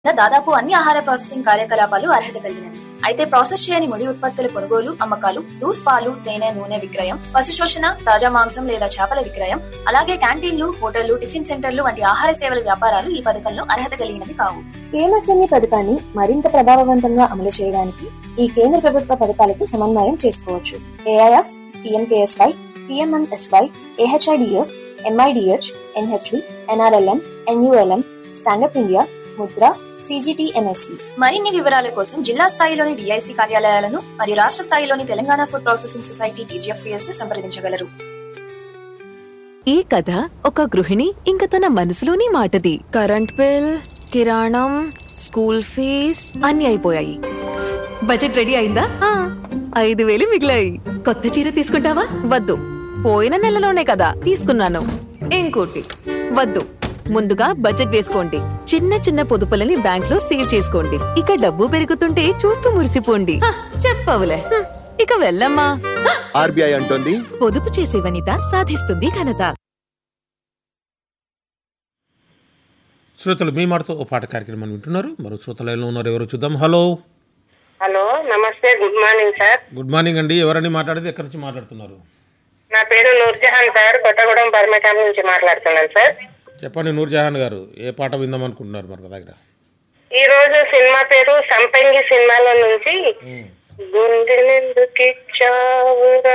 దాదాపు అన్ని ఆహార ప్రాసెసింగ్ కార్యకలాపాలు అర్హత కలిగినవి అయితే ప్రాసెస్ చేయని ముడి ఉత్పత్తుల కొనుగోలు అమ్మకాలు లూస్ పాలు తేనె నూనె విక్రయం పశు శోషణ తాజా మాంసం లేదా చేపల విక్రయం అలాగే క్యాంటీన్లు హోటళ్లు టిఫిన్ సెంటర్లు వంటి ఆహార సేవల వ్యాపారాలు ఈ పథకంలో అర్హత కలిగినవి కావు పిఎంఎఫ్ఎంఈ పథకాన్ని మరింత ప్రభావవంతంగా అమలు చేయడానికి ఈ కేంద్ర ప్రభుత్వ పథకాలతో సమన్వయం చేసుకోవచ్చు AIF PMKSY PMNSY AHIDF MIDH NHV NRLM NULM stand up India Mudra CGTMSC మరిన్ని వివరాల కోసం జిల్లా స్థాయిలోని డిఐసి కార్యాలయాలను మరియు రాష్ట్ర స్థాయిలోని Telangana food processing society TGFPS ను సంప్రదించగలరు ఈ కథ ఒక గృహిణి ఇంక తన మనసులోని మాటది కరెంట్ బిల్ కిరాణం స్కూల్ ఫీజ్ అన్ని అయిపోయాయి బడ్జెట్ రెడీ అయిందా ఆ, ఐదు వేలు మిగిలాయి కొత్త చీర తీసుకుంటావా వద్దు పోయిన నెలలోనే కదా తీసుకున్నాను ఇంకోటి వద్దు ముందుగా బడ్జెట్ వేసుకోండి చిన్న చిన్న పొదుపులని బ్యాంక్ లో సేవ్ చేసుకోండి ఇక డబ్బు పెరుగుతుంటే చూస్తూ మురిసిపోండి హ, చెప్పవులే హ్మ్, ఇక వెళ్ళమ్మా ఆర్బీఐ అంటోంది పొదుపు చేసే వనిత సాధిస్తుంది ఘనత శ్రోతలు మీ మాటతో ఓ పాట కార్యక్రమం వింటున్నారు మరో శ్రోతలలో ఉన్నారు ఎవరు చూద్దాం హలో హలో నమస్తే good morning sir good morning అండి ఎవరని మాట్లాడేది ఎక్కడి నుంచి మాట్లాడుతున్నారు నా పేరు నూర్జహాన్ సార్ కొత్తగూడెం పర్మటం నుంచి మాట్లాడుతున్నాను సార్ చెప్పండి నూర్జహాన్ గారు ఏ పాట విందాం అనుకుంటున్నారు మన దగ్గర ఈ రోజు సినిమా పేరు సంపంగి సినిమాలో నుంచి గుండెలెందుకిచ్చావురా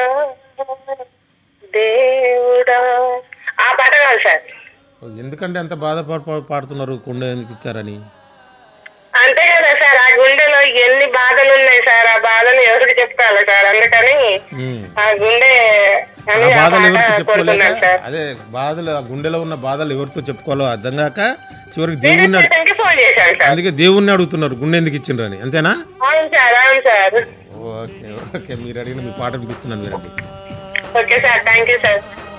దేవుడా ఆ పాట కాదు సార్ ఎందుకంటే అంత బాధ పాడుతున్నారు కుండ ఎందుకు ఇచ్చారని అంతే కదా సార్ ఆ గుండెలో ఎన్ని బాధలు ఉన్నాయి సార్ ఆ బాధలు ఎవరికి చెప్పుకోవాలి సార్ అందుకని ఉమ్. ఆ గుండె ఆ అని ఆ బాధలు పాట ఎవరితో చెప్పుకోలేక కోరుతున్నాను సార్ అదే బాధలు ఆ గుండెలో ఉన్న బాధలు ఎవరితో చెప్పుకోవాలో అర్థం కాక చివరికి దేవుణ్ణి అడు- స్టేషన్కి ఫోన్ చేశాను సార్ అందుకే దేవుణ్ణి అడుగుతున్నారు గుండె ఎందుకు ఇచ్చిండ్రని అంతేనా అవును సార్ అవును సార్ ఓకే ఓకే మీరు అడిగిన మీ పాట వినిపిస్తున్నాను మీరండి okay sir thank you sir